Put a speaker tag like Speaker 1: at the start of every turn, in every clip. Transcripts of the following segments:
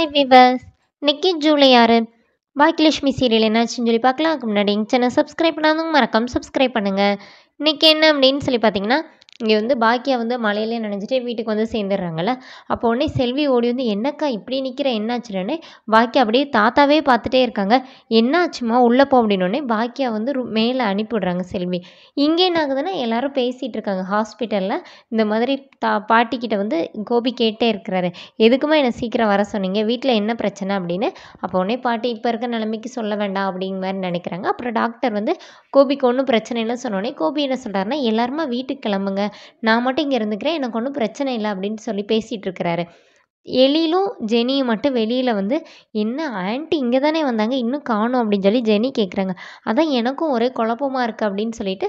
Speaker 1: hi viewers இன்னைக்கு ஜூலை ஆறு Baakiyalakshmi serial என்னாச்சுன்னு சொல்லி பார்க்கலாம் அதுக்கு முன்னாடி எங்கள் சேனல் சப்ஸ்கிரைப் பண்ணாதவங்க மறக்காம சப்ஸ்கிரைப் பண்ணுங்கள் இன்றைக்கி என்ன அப்படின்னு சொல்லி பார்த்தீங்கன்னா இங்கே வந்து பாக்கியா வந்து மழையிலே நனைஞ்சிட்டு வீட்டுக்கு வந்து சேர்ந்துடுறாங்கல்ல அப்போ உடனே செல்வி ஓடி வந்து என்னக்கா இப்படி நிற்கிற என்னாச்சுன்னு பாக்கியா அப்படியே தாத்தாவே பார்த்துட்டே இருக்காங்க என்னாச்சுமா உள்ளே போ அப்படின்னோடனே பாக்கியா வந்து ரு- மேலே அனுப்பிவிடுறாங்க செல்வி இங்கே என்ன ஆகுதுன்னா எல்லாரும் பேசிகிட்டு இருக்காங்க ஹாஸ்பிட்டலில் இந்த மாதிரி தா பாட்டிக்கிட்ட வந்து கோபி கேட்டே இருக்கிறாரு எதுக்குமா என்னை சீக்கிரம் வர சொன்னீங்க வீட்டில் என்ன பிரச்சனை அப்படின்னு அப்போ உடனே பாட்டி இப்போ இருக்க நிலைமைக்கு சொல்ல வேண்டாம் அப்படிங்கிற மாதிரி நினைக்கிறாங்க அப்புறம் டாக்டர் வந்து கோபிக்கு ஒன்றும் பிரச்சனை இல்லை சொன்னோடனே கோபி என்ன சொல்கிறாருன்னா எல்லாருமே வீட்டுக்கு கிளம்புங்க நான் மட்டும் இங்கே இருந்துக்கிறேன் எனக்கு ஒன்றும் பிரச்சனை இல்லை அப்படின்னு சொல்லி பேசிகிட்டு இருக்கிறாரு எழிலும் ஜெனியும் மட்டும் வெளியில் வந்து என்ன ஆன்ட்டி இங்கே தானே வந்தாங்க இன்னும் காணோம் அப்படின்னு சொல்லி ஜெனி கேட்குறாங்க அதான் எனக்கும் ஒரே குழப்பமா இருக்குது அப்படின்னு சொல்லிட்டு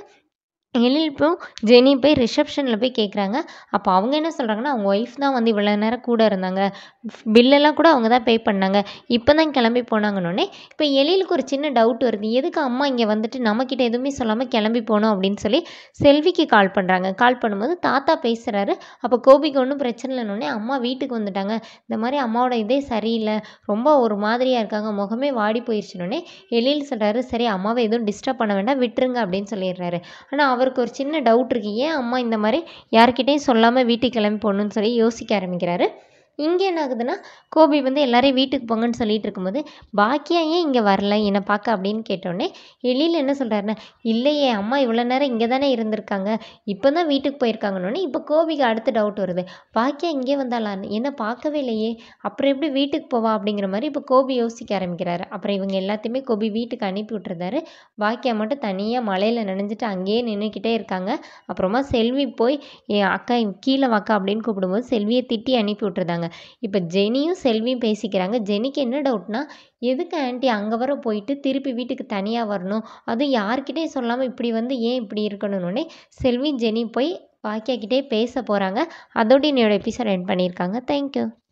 Speaker 1: எழிலும் ஜெனி போய் ரிசப்ஷனில் போய் கேட்குறாங்க அப்போ அவங்க என்ன சொல்கிறாங்கன்னா அவங்க ஒய்ஃப் தான் வந்து இவ்வளோ நேரம் கூட இருந்தாங்க பில்லெல்லாம் கூட அவங்க தான் பே பண்ணாங்க இப்போ தான் கிளம்பி போனாங்கன்னொடனே இப்போ எழிலுக்கு ஒரு சின்ன டவுட் வருது எதுக்கு அம்மா இங்கே வந்துட்டு நம்மக்கிட்ட எதுவுமே சொல்லாமல் கிளம்பி போனோம் அப்படின்னு சொல்லி செல்விக்கு கால் பண்ணுறாங்க கால் பண்ணும்போது தாத்தா பேசுகிறாரு அப்போ கோபிக்கு ஒன்றும் பிரச்சனை இல்லைன்னொடனே அம்மா வீட்டுக்கு வந்துட்டாங்க இந்த மாதிரி அம்மாவோட இதே சரியில்லை ரொம்ப ஒரு மாதிரியாக இருக்காங்க முகமே வாடி போயிடுச்சுனோடனே எழில் சொல்கிறாரு சரி அம்மாவை எதுவும் டிஸ்டர்ப் பண்ண வேண்டாம் விட்டுருங்க அப்படின்னு சொல்லிடுறாரு ஆனால் அவருக்கு ஒரு சின்ன டவுட் இருக்கு ஏன் அம்மா இந்த மாதிரி யார்கிட்டயும் சொல்லாமல் வீட்டுக்கு கிளம்பி போகணுன்னு சொல்லி யோசிக்க ஆரம்பிக்கிறாரு இங்கே என்ன ஆகுதுன்னா கோபி வந்து எல்லாரையும் வீட்டுக்கு போங்கன்னு சொல்லிட்டு இருக்கும்போது பாக்கியா ஏன் இங்கே வரல என்னை பார்க்க அப்படின்னு கேட்டோடனே எழில் என்ன சொல்கிறாருன்னா இல்லையே அம்மா இவ்வளோ நேரம் இங்கே தானே இருந்திருக்காங்க இப்போ தான் வீட்டுக்கு போயிருக்காங்கன்னொடனே இப்போ கோபிக்கு அடுத்த டவுட் வருது பாக்கியா இங்கே வந்தாளான்னு என்ன பார்க்கவே இல்லையே அப்புறம் எப்படி வீட்டுக்கு போவா அப்படிங்கிற மாதிரி இப்போ கோபி யோசிக்க ஆரம்பிக்கிறாரு அப்புறம் இவங்க எல்லாத்தையுமே கோபி வீட்டுக்கு அனுப்பி விட்டுருந்தாரு பாக்கியா மட்டும் தனியாக மலையில் நனைஞ்சிட்டு அங்கேயே நின்றுக்கிட்டே இருக்காங்க அப்புறமா செல்வி போய் என் அக்கா இங்க கீழே வாக்கா அப்படின்னு கூப்பிடும்போது செல்வியை திட்டி அனுப்பி விட்டுருந்தாங்க இப்போ ஜெனியும் செல்வியும் பேசிக்கிறாங்க ஜெனிக்கு என்ன டவுட்னா எதுக்கு ஆன்ட்டி அங்கே வர போயிட்டு திருப்பி வீட்டுக்கு தனியாக வரணும் அதுவும் யார்கிட்டயும் சொல்லாமல் இப்படி வந்து ஏன் இப்படி இருக்கணும்னே செல்வி ஜெனி போய் பாக்கியா கிட்டே பேச போகிறாங்க அதோட என்னோட எபிசோட் எண்ட் பண்ணியிருக்காங்க தேங்க்யூ